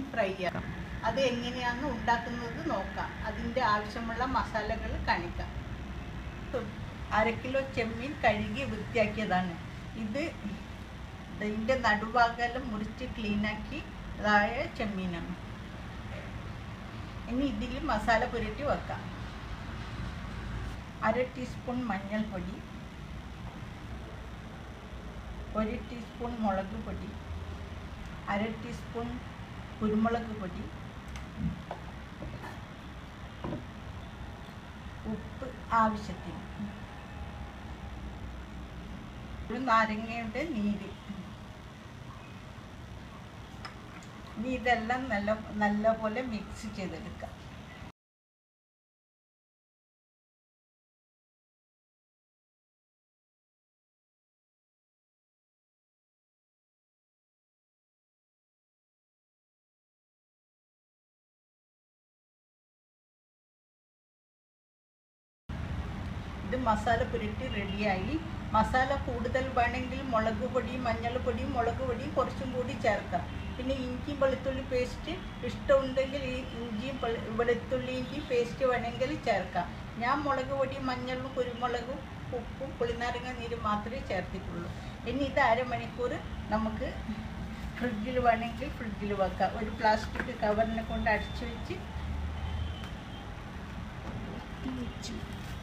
fry ആക്കാം അത് എങ്ങനെയാണ് ഉണ്ടാക്കുന്നത് നോക്കാം അതിൻ്റെ ആവശ്യമുള്ള മസാലകൾ കാണിക്കാം അര കിലോ ചെമ്മീൻ കഴുകി വൃത്തിയാക്കിയതാണ് ഇത് ഇതിൻ്റെ നടുഭാഗമെല്ലാം മുറിച്ച് ക്ലീനാക്കി അതായ ചെമ്മീനാണ് ഇനി ഇതിൽ മസാല പുരട്ടി വെക്കാം അര ടീസ്പൂൺ മഞ്ഞൾപ്പൊടി ഒരു ടീസ്പൂൺ മുളക് പൊടി അര ടീസ്പൂൺ കുരുമുളക് പൊടി ഉപ്പ് ആവശ്യത്തിന് ഒരു നാരങ്ങയുടെ നീര് ഇനി ഇതെല്ലാം നല്ല നല്ലപോലെ മിക്സ് ചെയ്തെടുക്കാം ഇത് മസാല പുരട്ടി റെഡിയായി മസാല കൂടുതൽ വേണമെങ്കിൽ മുളക് പൊടി മഞ്ഞൾപ്പൊടി മുളക് പൊടി കുറച്ചും കൂടി ചേർക്കാം പിന്നെ ഇഞ്ചി വെളുത്തുള്ളി പേസ്റ്റ് ഇഷ്ടമുണ്ടെങ്കിൽ ഈ ഇഞ്ചിയും വെളു- വെളുത്തുള്ളി ഇഞ്ചി പേസ്റ്റ് വേണമെങ്കിൽ ചേർക്കാം ഞാൻ മുളക് പൊടി മഞ്ഞളും കുരുമുളകും ഉപ്പും പുളിനാരങ്ങ നീര് മാത്രമേ ചേർത്തിട്ടുള്ളൂ ഇനി ഇത് അരമണിക്കൂർ നമുക്ക് ഫ്രിഡ്ജിൽ വേണമെങ്കിൽ ഫ്രിഡ്ജിൽ വെക്കാം ഒരു പ്ലാസ്റ്റിക് കവറിനെ കൊണ്ട് അടിച്ചു വെച്ച് വെച്ചു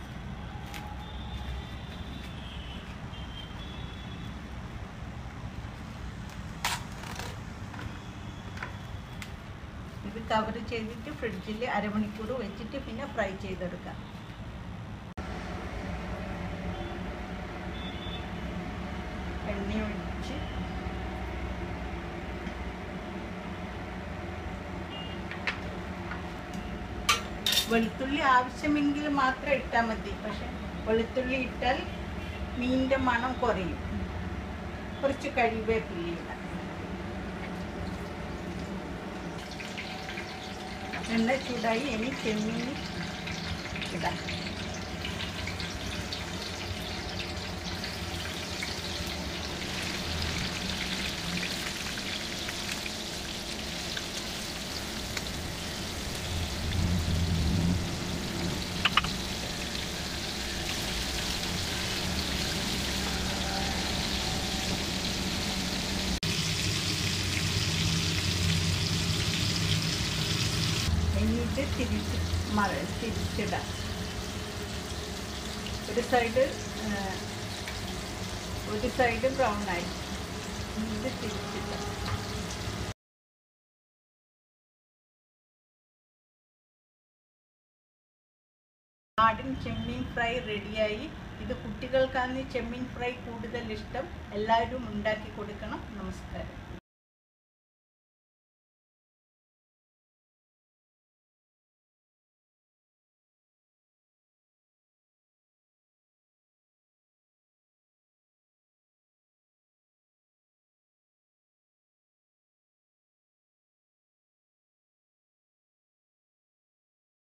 ഇത് കവർ ചെയ്തിട്ട് ഫ്രിഡ്ജിൽ അരമണിക്കൂർ വെച്ചിട്ട് പിന്നെ ഫ്രൈ ചെയ്തെടുക്കാം എണ്ണ ഒഴിച്ച് വെളുത്തുള്ളി ആവശ്യമെങ്കിൽ മാത്രം ഇട്ടാൽ മതി പക്ഷെ വെളുത്തുള്ളി ഇട്ടാൽ മീനിൻ്റെ മണം കുറയും കുറച്ച് കരിവേപ്പില ഇടാം എണ്ണ ചൂടായി ഇനി ചെമ്മീൻ ഇടാം എന്നിട്ട് തിരിച്ച് മറ തിരിച്ചിടാം ഒരു സൈഡ് ഒരു സൈഡ് ബ്രൗൺ ആയി ഇത് തിരിച്ചിടാം നാടൻ ചെമ്മീൻ ഫ്രൈ റെഡിയായി ഇത് കുട്ടികൾക്കാണ് ചെമ്മീൻ ഫ്രൈ കൂടുതൽ ഇഷ്ടം എല്ലാവരും ഉണ്ടാക്കി കൊടുക്കണം നമസ്കാരം